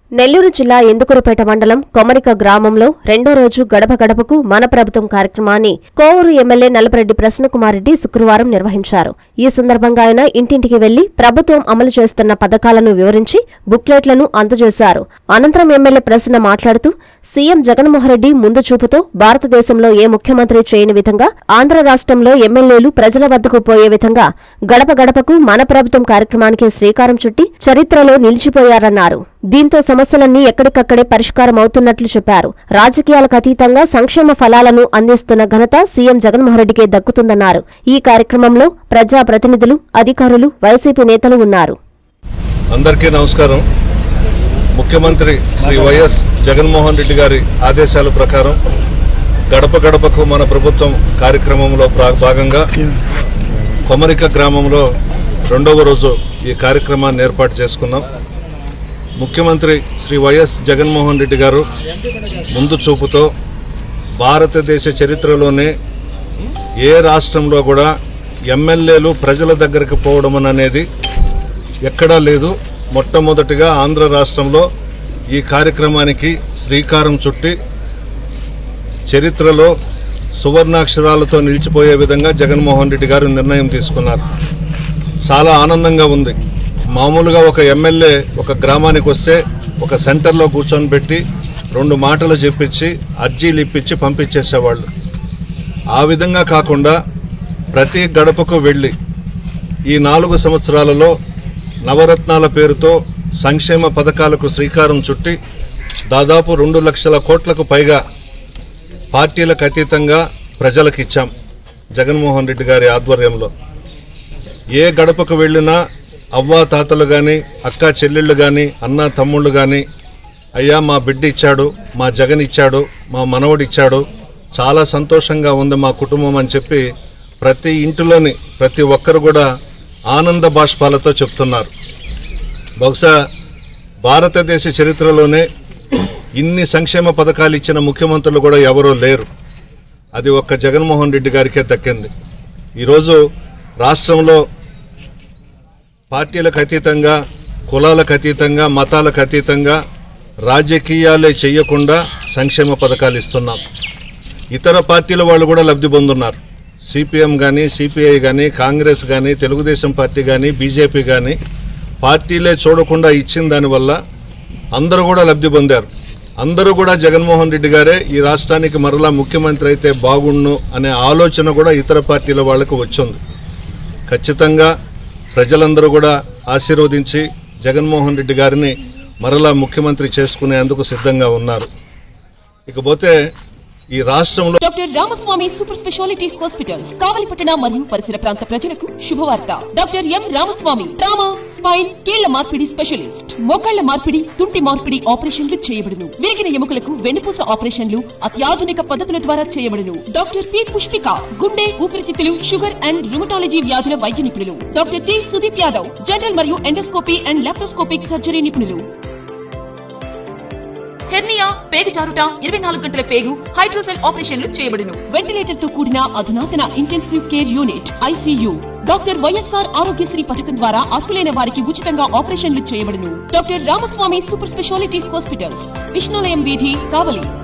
నెల్లూరు జిల్లా ఎందుకురపేట మండలం కొమరిక గ్రామంలో రెండో రోజు గడప గడపకు మన ప్రభుత్వం కార్యక్రమాన్ని కోవూరు ఎమ్మెల్యే నల్లపరెడ్డి ప్రసన్నకుమారెడ్డి శుక్రవారం నిర్వహించారు ఈ సందర్భంగా ఆయన ఇంటింటికి వెళ్లి ప్రభుత్వం అమలు చేస్తున్న పథకాలను వివరించి బుక్లెట్లను అందజేశారు అనంతరం ఎమ్మెల్యే ప్రసన్న మాట్లాడుతూ సీఎం జగన్మోహన్రెడ్డి ముందు చూపుతో భారతదేశంలో ఏ ముఖ్యమంత్రి చేయని విధంగా ఆంధ్ర రాష్ట్రంలో ఎమ్మెల్యేలు ప్రజల వద్దకు పోయే విధంగా గడప గడపకు మన ప్రభుత్వం కార్యక్రమానికి శ్రీకారం చుట్టి చరిత్రలో నిలిచిపోయారన్నారు దీంతో సమస్యలన్నీ ఎక్కడికక్కడే పరిష్కారం అవుతున్నట్లు చెప్పారు రాజకీయాలకు అతీతంగా సంక్షేమ ఫలాలను అందిస్తున్న ఘనత సీఎం జగన్మోహన్రెడ్డికే దక్కుతుందన్నారు ఈ కార్యక్రమంలో ప్రజా ప్రతినిధులు అధికారులు వైసీపీ నేతలు ఉన్నారు అందరికీ నమస్కారం ముఖ్యమంత్రి శ్రీ వైఎస్ జగన్మోహన్ రెడ్డి గారి ఆదేశాల ప్రకారం గడప గడపకు మన ప్రభుత్వం కార్యక్రమంలో ప్రా- భాగంగా కొమరిక గ్రామంలో రెండవ రోజు ఈ కార్యక్రమాన్ని ఏర్పాటు చేసుకున్నాం ముఖ్యమంత్రి శ్రీ వైఎస్ జగన్మోహన్ రెడ్డి గారు ముందు చూపుతో భారతదేశ చరిత్రలోనే ఏ రాష్ట్రంలో కూడా ఎమ్మెల్యేలు ప్రజల దగ్గరికి పోవడం అనేది ఎక్కడా లేదు మొట్టమొదటిగా ఆంధ్ర రాష్ట్రంలో ఈ కార్యక్రమానికి శ్రీకారం చుట్టి చరిత్రలో సువర్ణాక్షరాలతో నిలిచిపోయే విధంగా జగన్మోహన్ రెడ్డి గారు నిర్ణయం తీసుకున్నారు చాలా ఆనందంగా ఉంది మామూలుగా ఒక ఎమ్మెల్యే ఒక గ్రామానికి వస్తే ఒక సెంటర్లో కూర్చొని పెట్టి రెండు మాటలు చెప్పించి అర్జీలు ఇప్పించి పంపించేసేవాళ్ళు ఆ విధంగా కాకుండా ప్రతి గడపకు వెళ్ళి ఈ నాలుగు సంవత్సరాలలో నవరత్నాల పేరుతో సంక్షేమ పథకాలకు శ్రీకారం చుట్టి దాదాపు రెండు లక్షల కోట్లకు పైగా పార్టీలకు అతీతంగా ప్రజలకు ఇచ్చాం జగన్మోహన్ రెడ్డి గారి ఆధ్వర్యంలో ఏ గడపకు వెళ్ళినా అవ్వా తాతలు కానీ అక్క చెల్లెళ్ళు కానీ అన్న తమ్ముళ్ళు కానీ అయ్యా మా బిడ్డ ఇచ్చాడు మా జగన్ ఇచ్చాడు మా మనవడు ఇచ్చాడు చాలా సంతోషంగా ఉంది మా కుటుంబం అని చెప్పి ప్రతి ఇంటిలోని ప్రతి ఒక్కరు కూడా ఆనంద బాష్పాలతో చెప్తున్నారు బహుశా భారతదేశ చరిత్రలోనే ఇన్ని సంక్షేమ పథకాలు ఇచ్చిన ముఖ్యమంత్రులు కూడా ఎవరూ లేరు అది ఒక్క జగన్మోహన్ రెడ్డి గారికే దక్కింది ఈరోజు రాష్ట్రంలో పార్టీలకు అతీతంగా కులాలకు అతీతంగా మతాలకు అతీతంగా రాజకీయాలే చేయకుండా సంక్షేమ పథకాలు ఇస్తున్నాం ఇతర పార్టీల వాళ్ళు కూడా లబ్ధి పొందున్నారు సిపిఎం కానీ సిపిఐ కానీ కాంగ్రెస్ కానీ తెలుగుదేశం పార్టీ కానీ బీజేపీ కానీ పార్టీలే చూడకుండా ఇచ్చిన దానివల్ల అందరూ కూడా లబ్ధి పొందారు అందరూ కూడా జగన్మోహన్ రెడ్డి గారే ఈ రాష్ట్రానికి మరలా ముఖ్యమంత్రి అయితే బాగుండు అనే ఆలోచన కూడా ఇతర పార్టీల వాళ్ళకు వచ్చింది ఖచ్చితంగా ప్రజలందరూ కూడా ఆశీర్వదించి జగన్మోహన్ రెడ్డి గారిని మరలా ముఖ్యమంత్రి చేసుకునేందుకు సిద్ధంగా ఉన్నారు ఇకపోతే ఈ రాష్ట్రంలో doctor Ramaswamy super speciality hospitals కావలిపట్టణ మరియు పరిసర ప్రాంత ప్రజలకు శుభవార్త doctor M Ramaswamy trauma spine కీళ్ల మార్పిడి స్పెషలిస్ట్ మోకాళ్ల మార్పిడి తుంటి మార్పిడి ఆపరేషన్లు చేయబడును విరిగిన ఎముకలకు వెన్నుపూస ఆపరేషన్లు అత్యాధునిక పద్ధతుల ద్వారా చేయబడును డాక్టర్ పి పుష్పిక గుండె ఊపిరితిత్తులు షుగర్ అండ్ రుమటాలజీ వ్యాధుల వైద్య నిపుణులు doctor T Sudeep Yadav general మరియు ఎండోస్కోపీ అండ్ లాప్రోస్కోపిక్ సర్జరీ నిపుణులు హెర్నియా పేగు జారుట ఇరవై నాలుగు గంటల పేగు హైడ్రోసెల్ ఆపరేషన్లు చేయబడును వెంటిలేటర్ తో కూడిన అధునాతన intensive care unit ICU doctor YSR Aarogyasri పథకం ద్వారా అర్హులైన వారికి ఉచితంగా ఆపరేషన్లు చేయబడును doctor Ramaswamy super speciality hospitals Vishnulayam వీధి కావలి